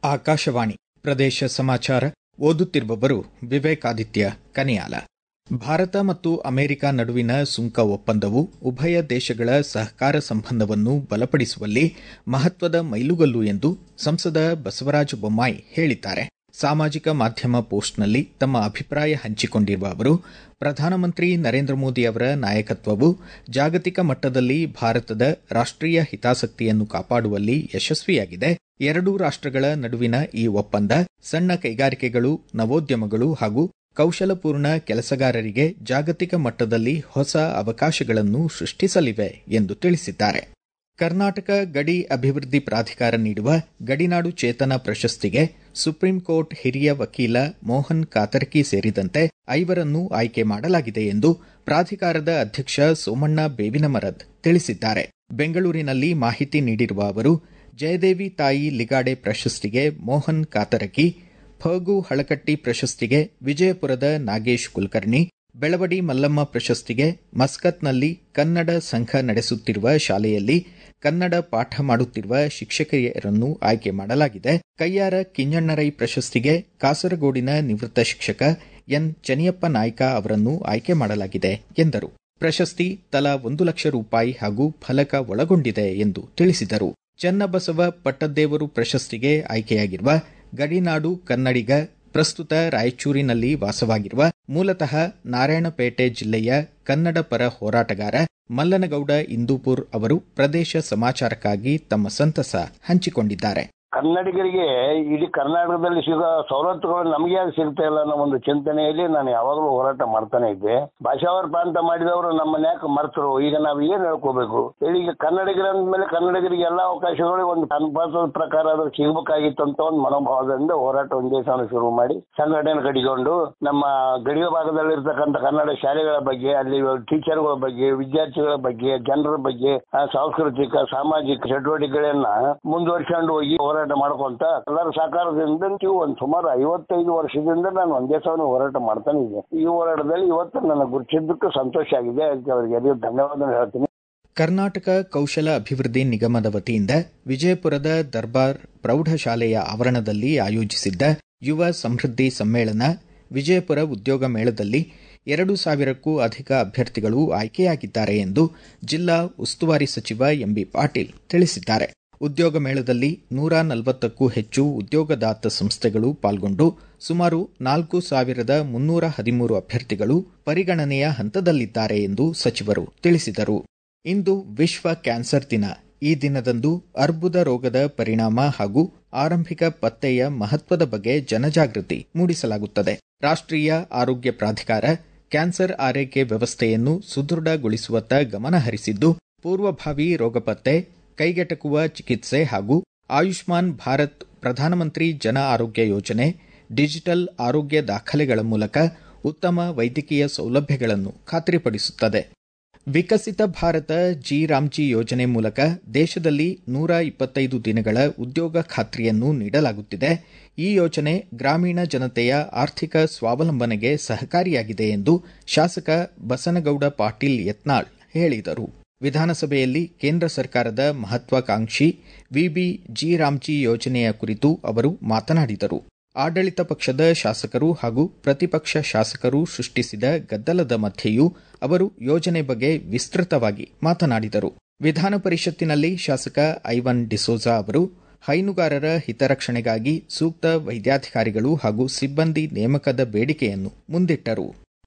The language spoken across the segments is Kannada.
ಆಕಾಶವಾಣಿ ಪ್ರದೇಶ ಸಮಾಚಾರ ಓದುತ್ತಿರುವವರು ವಿವೇಕಾದಿತ್ಯ ಕನಿಯಾಲ ಭಾರತ ಮತ್ತು ಅಮೆರಿಕ ನಡುವಿನ ಸುಂಕ ಒಪ್ಪಂದವು ಉಭಯ ದೇಶಗಳ ಸಹಕಾರ ಸಂಬಂಧವನ್ನು ಬಲಪಡಿಸುವಲ್ಲಿ ಮಹತ್ವದ ಮೈಲುಗಲ್ಲು ಎಂದು ಸಂಸದ ಬಸವರಾಜ ಬೊಮ್ಮಾಯಿ ಹೇಳಿದ್ದಾರೆ ಸಾಮಾಜಿಕ ಮಾಧ್ಯಮ ಪೋಸ್ಟ್ನಲ್ಲಿ ತಮ್ಮ ಅಭಿಪ್ರಾಯ ಹಂಚಿಕೊಂಡಿರುವ ಅವರು ಪ್ರಧಾನಮಂತ್ರಿ ನರೇಂದ್ರ ಮೋದಿ ಅವರ ನಾಯಕತ್ವವು ಜಾಗತಿಕ ಮಟ್ಟದಲ್ಲಿ ಭಾರತದ ರಾಷ್ಟೀಯ ಹಿತಾಸಕ್ತಿಯನ್ನು ಕಾಪಾಡುವಲ್ಲಿ ಯಶಸ್ವಿಯಾಗಿದೆ ಎರಡೂ ರಾಷ್ಟಗಳ ನಡುವಿನ ಈ ಒಪ್ಪಂದ ಸಣ್ಣ ಕೈಗಾರಿಕೆಗಳು ನವೋದ್ಯಮಗಳು ಹಾಗೂ ಕೌಶಲಪೂರ್ಣ ಕೆಲಸಗಾರರಿಗೆ ಜಾಗತಿಕ ಮಟ್ಟದಲ್ಲಿ ಹೊಸ ಅವಕಾಶಗಳನ್ನು ಸೃಷ್ಟಿಸಲಿವೆ ಎಂದು ತಿಳಿಸಿದ್ದಾರೆ ಕರ್ನಾಟಕ ಗಡಿ ಅಭಿವೃದ್ಧಿ ಪ್ರಾಧಿಕಾರ ನೀಡುವ ಗಡಿನಾಡು ಚೇತನ ಪ್ರಶಸ್ತಿಗೆ ಸುಪ್ರೀಂ ಕೋರ್ಟ್ ಹಿರಿಯ ವಕೀಲ ಮೋಹನ್ ಕಾತರ್ಕಿ ಸೇರಿದಂತೆ ಐವರನ್ನು ಆಯ್ಕೆ ಮಾಡಲಾಗಿದೆ ಎಂದು ಪ್ರಾಧಿಕಾರದ ಅಧ್ಯಕ್ಷ ಸೋಮಣ್ಣ ಬೇವಿನಮರದ್ ತಿಳಿಸಿದ್ದಾರೆ ಬೆಂಗಳೂರಿನಲ್ಲಿ ಮಾಹಿತಿ ನೀಡಿರುವ ಅವರು ಜಯದೇವಿ ತಾಯಿ ಲಿಗಾಡೆ ಪ್ರಶಸ್ತಿಗೆ ಮೋಹನ್ ಕಾತರಕಿ ಫಗು ಹಳಕಟ್ಟಿ ಪ್ರಶಸ್ತಿಗೆ ವಿಜಯಪುರದ ನಾಗೇಶ್ ಕುಲಕರ್ಣಿ ಬೆಳವಡಿ ಮಲ್ಲಮ್ಮ ಪ್ರಶಸ್ತಿಗೆ ಮಸ್ಕತ್ನಲ್ಲಿ ಕನ್ನಡ ಸಂಘ ನಡೆಸುತ್ತಿರುವ ಶಾಲೆಯಲ್ಲಿ ಕನ್ನಡ ಪಾಠ ಮಾಡುತ್ತಿರುವ ಶಿಕ್ಷಕಿಯರನ್ನು ಆಯ್ಕೆ ಮಾಡಲಾಗಿದೆ ಕಯ್ಯಾರ ಕಿಂಜಣ್ಣರೈ ಪ್ರಶಸ್ತಿಗೆ ಕಾಸರಗೋಡಿನ ನಿವೃತ್ತ ಶಿಕ್ಷಕ ಎನ್ ಚನಿಯಪ್ಪ ನಾಯ್ಕ ಅವರನ್ನು ಆಯ್ಕೆ ಮಾಡಲಾಗಿದೆ ಎಂದರು ಪ್ರಶಸ್ತಿ ತಲಾ ಒಂದು ಲಕ್ಷ ರೂಪಾಯಿ ಹಾಗೂ ಫಲಕ ಒಳಗೊಂಡಿದೆ ಎಂದು ತಿಳಿಸಿದರು ಚನ್ನಬಸವ ಪಟ್ಟದ್ದೇವರು ಪ್ರಶಸ್ತಿಗೆ ಆಯ್ಕೆಯಾಗಿರುವ ಗಡಿನಾಡು ಕನ್ನಡಿಗ ಪ್ರಸ್ತುತ ರಾಯಚೂರಿನಲ್ಲಿ ವಾಸವಾಗಿರುವ ಮೂಲತಃ ನಾರಾಯಣಪೇಟೆ ಜಿಲ್ಲೆಯ ಕನ್ನಡ ಪರ ಹೋರಾಟಗಾರ ಮಲ್ಲನಗೌಡ ಇಂದೂಪುರ್ ಅವರು ಪ್ರದೇಶ ಸಮಾಚಾರಕ್ಕಾಗಿ ತಮ್ಮ ಸಂತಸ ಹಂಚಿಕೊಂಡಿದ್ದಾರೆ ಕನ್ನಡಿಗರಿಗೆ ಇಡೀ ಕರ್ನಾಟಕದಲ್ಲಿ ಸಿಗೋ ಸವಲತ್ತುಗಳು ನಮಗೆ ಯಾಕೆ ಸಿಗ್ತಾ ಇಲ್ಲ ಅನ್ನೋ ಒಂದು ಚಿಂತನೆಯಲ್ಲಿ ನಾನು ಯಾವಾಗಲೂ ಹೋರಾಟ ಮಾಡ್ತಾನೆ ಇದ್ದೆ ಭಾಷಾವರ ಪ್ರಾಂತ ಮಾಡಿದವರು ನಮ್ಮನ್ನ ಯಾಕೆ ಮರ್ತರು ಈಗ ನಾವು ಏನ್ ಹೇಳ್ಕೋಬೇಕು ಈಗ ಕನ್ನಡಿಗರ ಮೇಲೆ ಕನ್ನಡಿಗರಿಗೆ ಎಲ್ಲಾ ಅವಕಾಶಗಳು ಒಂದು ಅನುಪಾತದ ಪ್ರಕಾರ ಅದು ಸಿಗಬೇಕಾಗಿತ್ತು ಅಂತ ಒಂದು ಮನೋಭಾವದಿಂದ ಹೋರಾಟ ಒಂದು ದಿವಸ ಶುರು ಮಾಡಿ ಸಂಘಟನೆ ಕಟ್ಟಿಕೊಂಡು ನಮ್ಮ ಗಡಿಯ ಭಾಗದಲ್ಲಿ ಇರ್ತಕ್ಕಂಥ ಕನ್ನಡ ಶಾಲೆಗಳ ಬಗ್ಗೆ ಅಲ್ಲಿ ಟೀಚರ್ಗಳ ಬಗ್ಗೆ ವಿದ್ಯಾರ್ಥಿಗಳ ಬಗ್ಗೆ ಜನರ ಬಗ್ಗೆ ಸಾಂಸ್ಕೃತಿಕ ಸಾಮಾಜಿಕ ಚಟುವಟಿಕೆಗಳನ್ನ ಮುಂದುವರ್ಸ್ಕೊಂಡು ಹೋಗಿ ಹೋರಾಟ ಮಾಡ್ಕೊಂತ ಎಲ್ಲರ ಸಹಕಾರದಿಂದ ಒಂದು ಸುಮಾರು ಐವತ್ತೈದು ವರ್ಷದಿಂದ ನಾನು ಒಂದೇ ಸಲ ಹೋರಾಟ ಮಾಡ್ತಾನೆ ಇದ್ದೆ ಈ ಹೋರಾಟದಲ್ಲಿ ಇವತ್ತು ನನ್ನ ಗುರುತಿದ್ದಕ್ಕೆ ಸಂತೋಷ ಆಗಿದೆ ಅದಕ್ಕೆ ಅವರಿಗೆ ಎಲ್ಲರಿಗೂ ಧನ್ಯವಾದ ಹೇಳ್ತೀನಿ ಕರ್ನಾಟಕ ಕೌಶಲ ಅಭಿವೃದ್ಧಿ ನಿಗಮದ ವತಿಯಿಂದ ವಿಜಯಪುರದ ದರ್ಬಾರ್ ಪ್ರೌಢಶಾಲೆಯ ಆವರಣದಲ್ಲಿ ಆಯೋಜಿಸಿದ್ದ ಯುವ ಸಮೃದ್ಧಿ ಸಮ್ಮೇಳನ ವಿಜಯಪುರ ಉದ್ಯೋಗ ಮೇಳದಲ್ಲಿ ಎರಡು ಸಾವಿರಕ್ಕೂ ಅಧಿಕ ಅಭ್ಯರ್ಥಿಗಳು ಆಯ್ಕೆಯಾಗಿದ್ದಾರೆ ಎಂದು ಜಿಲ್ಲಾ ಉಸ್ತುವಾರಿ ಸಚಿವ ಎಂಬಿ ಪಾಟೀಲ್ ತಿಳಿಸಿದ್ದಾರೆ ಉದ್ಯೋಗ ಮೇಳದಲ್ಲಿ ನೂರ ನಲವತ್ತಕ್ಕೂ ಹೆಚ್ಚು ಉದ್ಯೋಗದಾತ ಸಂಸ್ಥೆಗಳು ಪಾಲ್ಗೊಂಡು ಸುಮಾರು ನಾಲ್ಕು ಸಾವಿರದ ಮುನ್ನೂರ ಹದಿಮೂರು ಅಭ್ಯರ್ಥಿಗಳು ಪರಿಗಣನೆಯ ಹಂತದಲ್ಲಿದ್ದಾರೆ ಎಂದು ಸಚಿವರು ತಿಳಿಸಿದರು ಇಂದು ವಿಶ್ವ ಕ್ಯಾನ್ಸರ್ ದಿನ ಈ ದಿನದಂದು ಅರ್ಬುದ ರೋಗದ ಪರಿಣಾಮ ಹಾಗೂ ಆರಂಭಿಕ ಪತ್ತೆಯ ಮಹತ್ವದ ಬಗ್ಗೆ ಜನಜಾಗೃತಿ ಮೂಡಿಸಲಾಗುತ್ತದೆ ರಾಷ್ಟ್ರೀಯ ಆರೋಗ್ಯ ಪ್ರಾಧಿಕಾರ ಕ್ಯಾನ್ಸರ್ ಆರೈಕೆ ವ್ಯವಸ್ಥೆಯನ್ನು ಸುದೃಢಗೊಳಿಸುವತ್ತ ಗಮನ ಹರಿಸಿದ್ದು ಪೂರ್ವಭಾವಿ ರೋಗ ಪತ್ತೆ ಕೈಗೆಟಕುವ ಚಿಕಿತ್ಸೆ ಹಾಗೂ ಆಯುಷ್ಮಾನ್ ಭಾರತ್ ಪ್ರಧಾನಮಂತ್ರಿ ಜನ ಆರೋಗ್ಯ ಯೋಜನೆ ಡಿಜಿಟಲ್ ಆರೋಗ್ಯ ದಾಖಲೆಗಳ ಮೂಲಕ ಉತ್ತಮ ವೈದ್ಯಕೀಯ ಸೌಲಭ್ಯಗಳನ್ನು ಖಾತ್ರಿಪಡಿಸುತ್ತದೆ ವಿಕಸಿತ ಭಾರತ ಜಿ ರಾಮ್ಜಿ ಯೋಜನೆ ಮೂಲಕ ದೇಶದಲ್ಲಿ ನೂರ ಇಪ್ಪತ್ತೈದು ದಿನಗಳ ಉದ್ಯೋಗ ಖಾತ್ರಿಯನ್ನು ನೀಡಲಾಗುತ್ತಿದೆ ಈ ಯೋಜನೆ ಗ್ರಾಮೀಣ ಜನತೆಯ ಆರ್ಥಿಕ ಸ್ವಾವಲಂಬನೆಗೆ ಸಹಕಾರಿಯಾಗಿದೆ ಎಂದು ಶಾಸಕ ಬಸನಗೌಡ ಪಾಟೀಲ್ ಯತ್ನಾಳ್ ಹೇಳಿದರು ವಿಧಾನಸಭೆಯಲ್ಲಿ ಕೇಂದ್ರ ಸರ್ಕಾರದ ಮಹತ್ವಾಕಾಂಕ್ಷಿ ವಿಬಿ ಜಿ ರಾಮ್ಜಿ ಯೋಜನೆಯ ಕುರಿತು ಅವರು ಮಾತನಾಡಿದರು ಆಡಳಿತ ಪಕ್ಷದ ಶಾಸಕರು ಹಾಗೂ ಪ್ರತಿಪಕ್ಷ ಶಾಸಕರು ಸೃಷ್ಟಿಸಿದ ಗದ್ದಲದ ಮಧ್ಯೆಯೂ ಅವರು ಯೋಜನೆ ಬಗ್ಗೆ ವಿಸ್ತೃತವಾಗಿ ಮಾತನಾಡಿದರು ವಿಧಾನ ಪರಿಷತ್ತಿನಲ್ಲಿ ಶಾಸಕ ಐವನ್ ಡಿಸೋಜಾ ಅವರು ಹೈನುಗಾರರ ಹಿತರಕ್ಷಣೆಗಾಗಿ ಸೂಕ್ತ ವೈದ್ಯಾಧಿಕಾರಿಗಳು ಹಾಗೂ ಸಿಬ್ಬಂದಿ ನೇಮಕದ ಬೇಡಿಕೆಯನ್ನು ಮುಂದಿಟ್ಟರು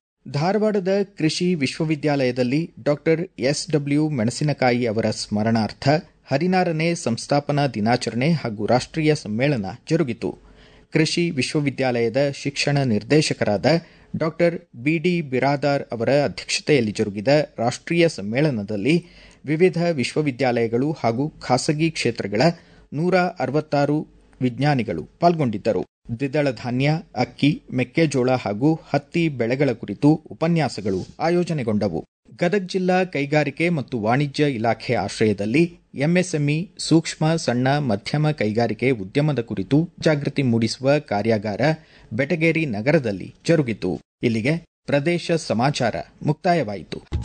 ಧಾರವಾಡದ ಕೃಷಿ ವಿಶ್ವವಿದ್ಯಾಲಯದಲ್ಲಿ ಡಾಕ್ಟರ್ ಎಸ್ಡಬ್ಲ್ಯೂ ಮೆಣಸಿನಕಾಯಿ ಅವರ ಸ್ಮರಣಾರ್ಥ ಹದಿನಾರನೇ ಸಂಸ್ಥಾಪನಾ ದಿನಾಚರಣೆ ಹಾಗೂ ರಾಷ್ಟ್ರೀಯ ಸಮ್ಮೇಳನ ಜರುಗಿತು ಕೃಷಿ ವಿಶ್ವವಿದ್ಯಾಲಯದ ಶಿಕ್ಷಣ ನಿರ್ದೇಶಕರಾದ ಡಾಕ್ಟರ್ ಬಿಡಿ ಬಿರಾದಾರ್ ಅವರ ಅಧ್ಯಕ್ಷತೆಯಲ್ಲಿ ಜರುಗಿದ ರಾಷ್ಟ್ರೀಯ ಸಮ್ಮೇಳನದಲ್ಲಿ ವಿವಿಧ ವಿಶ್ವವಿದ್ಯಾಲಯಗಳು ಹಾಗೂ ಖಾಸಗಿ ಕ್ಷೇತ್ರಗಳ ನೂರ ಅರವತ್ತಾರು ವಿಜ್ಞಾನಿಗಳು ಪಾಲ್ಗೊಂಡಿದ್ದರು ದ್ವಿದಳ ಧಾನ್ಯ ಅಕ್ಕಿ ಮೆಕ್ಕೆಜೋಳ ಹಾಗೂ ಹತ್ತಿ ಬೆಳೆಗಳ ಕುರಿತು ಉಪನ್ಯಾಸಗಳು ಆಯೋಜನೆಗೊಂಡವು ಗದಗ ಜಿಲ್ಲಾ ಕೈಗಾರಿಕೆ ಮತ್ತು ವಾಣಿಜ್ಯ ಇಲಾಖೆ ಆಶ್ರಯದಲ್ಲಿ ಎಂಎಸ್ಎಂಇ ಸೂಕ್ಷ್ಮ ಸಣ್ಣ ಮಧ್ಯಮ ಕೈಗಾರಿಕೆ ಉದ್ಯಮದ ಕುರಿತು ಜಾಗೃತಿ ಮೂಡಿಸುವ ಕಾರ್ಯಾಗಾರ ಬೆಟಗೇರಿ ನಗರದಲ್ಲಿ ಜರುಗಿತು ಇಲ್ಲಿಗೆ ಪ್ರದೇಶ ಸಮಾಚಾರ ಮುಕ್ತಾಯವಾಯಿತು